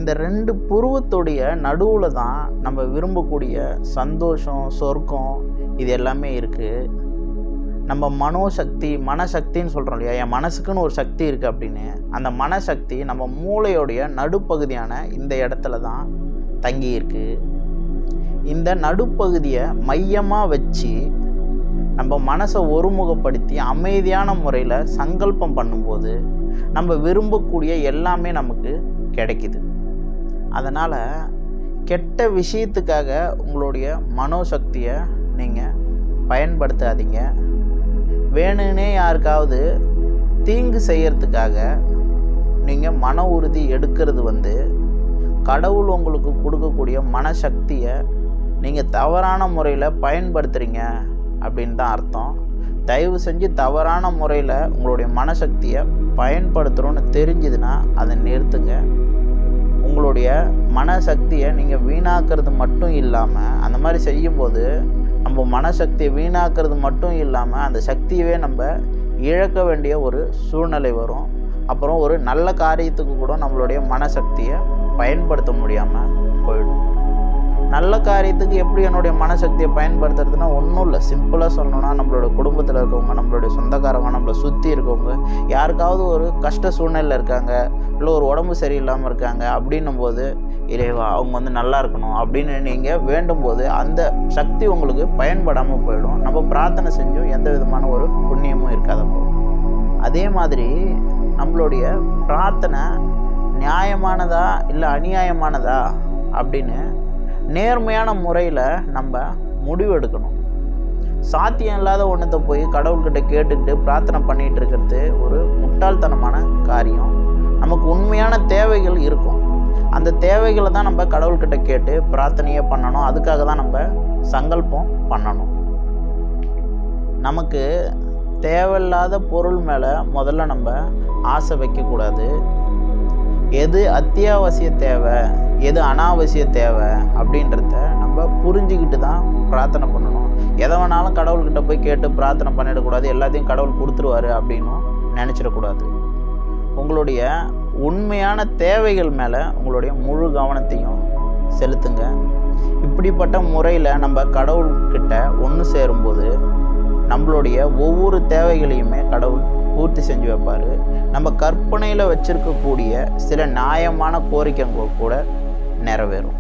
இந்த ரெண்டு புருவத்துடைய நடுவில் தான் நம்ம விரும்பக்கூடிய சந்தோஷம் சொர்க்கம் இது எல்லாமே இருக்குது நம்ம மனோசக்தி மனசக்தின்னு சொல்கிறோம் இல்லையா என் மனசுக்குன்னு ஒரு சக்தி இருக்குது அப்படின்னு அந்த மனசக்தி நம்ம மூளையோடைய நடுப்பகுதியான இந்த இடத்துல தான் தங்கி இருக்கு இந்த நடுப்பகுதியை மையமாக வச்சு நம்ம மனசை ஒருமுகப்படுத்தி அமைதியான முறையில் சங்கல்பம் பண்ணும்போது நம்ம விரும்பக்கூடிய எல்லாமே நமக்கு கிடைக்குது அதனால் கெட்ட விஷயத்துக்காக உங்களுடைய மனோசக்தியை நீங்கள் பயன்படுத்தாதீங்க வேணும்னே யாருக்காவது தீங்கு செய்யறதுக்காக நீங்கள் மன உறுதி எடுக்கிறது வந்து கடவுள் உங்களுக்கு கொடுக்கக்கூடிய மனசக்தியை நீங்கள் தவறான முறையில் பயன்படுத்துகிறீங்க அப்படின்னு தான் அர்த்தம் தயவு செஞ்சு தவறான முறையில் உங்களுடைய மனசக்தியை பயன்படுத்துகிறோன்னு தெரிஞ்சுதுன்னா அதை நிறுத்துங்க உங்களுடைய மனசக்தியை நீங்கள் வீணாக்கிறது மட்டும் இல்லாமல் அந்த மாதிரி செய்யும்போது நம்ம மனசக்தியை வீணாக்கிறது மட்டும் இல்லாமல் அந்த சக்தியவே நம்ம இழக்க வேண்டிய ஒரு சூழ்நிலை வரும் அப்புறம் ஒரு நல்ல காரியத்துக்கு கூட நம்மளுடைய மனசக்தியை பயன்படுத்த முடியாமல் போயிடும் நல்ல காரியத்துக்கு எப்படி என்னுடைய மனசக்தியை பயன்படுத்துறதுன்னா ஒன்றும் இல்லை சிம்பிளாக சொல்லணும்னா நம்மளோட குடும்பத்தில் இருக்கவங்க நம்மளுடைய சொந்தக்காரங்க நம்மளை சுற்றி இருக்கவங்க யாருக்காவது ஒரு கஷ்ட சூழ்நிலையில் இருக்காங்க இல்லை ஒரு உடம்பு சரியில்லாமல் இருக்காங்க அப்படின்னும் போது இறைவா அவங்க வந்து நல்லா இருக்கணும் அப்படின்னு நீங்கள் வேண்டும் போது அந்த சக்தி உங்களுக்கு பயன்படாமல் போயிடும் நம்ம பிரார்த்தனை செஞ்சும் எந்த விதமான ஒரு புண்ணியமும் இருக்காத போகும் அதே மாதிரி நம்மளுடைய பிரார்த்தனை நியாயமானதா இல்லை அநியாயமானதா அப்படின்னு நேர்மையான முறையில் நம்ம முடிவெடுக்கணும் சாத்தியம் இல்லாத ஒன்றத்தை போய் கடவுள்கிட்ட கேட்டுக்கிட்டு பிரார்த்தனை பண்ணிகிட்டு இருக்கிறது ஒரு முட்டாள்தனமான காரியம் நமக்கு உண்மையான தேவைகள் இருக்கும் அந்த தேவைகளை தான் நம்ம கடவுள்கிட்ட கேட்டு பிரார்த்தனையே பண்ணணும் அதுக்காக தான் நம்ம சங்கல்பம் பண்ணணும் நமக்கு தேவையில்லாத பொருள் மேலே முதல்ல நம்ம ஆசை வைக்கக்கூடாது எது அத்தியாவசிய தேவை எது அனாவசிய தேவை அப்படின்றத நம்ம புரிஞ்சுக்கிட்டு தான் பிரார்த்தனை பண்ணணும் எதை வேணாலும் கடவுள்கிட்ட போய் கேட்டு பிரார்த்தனை பண்ணிடக்கூடாது எல்லாத்தையும் கடவுள் கொடுத்துருவாரு அப்படின்னும் நினச்சிடக்கூடாது உங்களுடைய உண்மையான தேவைகள் மேலே உங்களுடைய முழு கவனத்தையும் செலுத்துங்க இப்படிப்பட்ட முறையில் நம்ம கடவுள்கிட்ட ஒன்று சேரும்போது நம்மளுடைய ஒவ்வொரு தேவைகளையுமே கடவுள் பூர்த்தி செஞ்சு வைப்பார் நம்ம கற்பனையில் வச்சிருக்கக்கூடிய சில நியாயமான கோரிக்கைகள் கூட நிறைவேறும்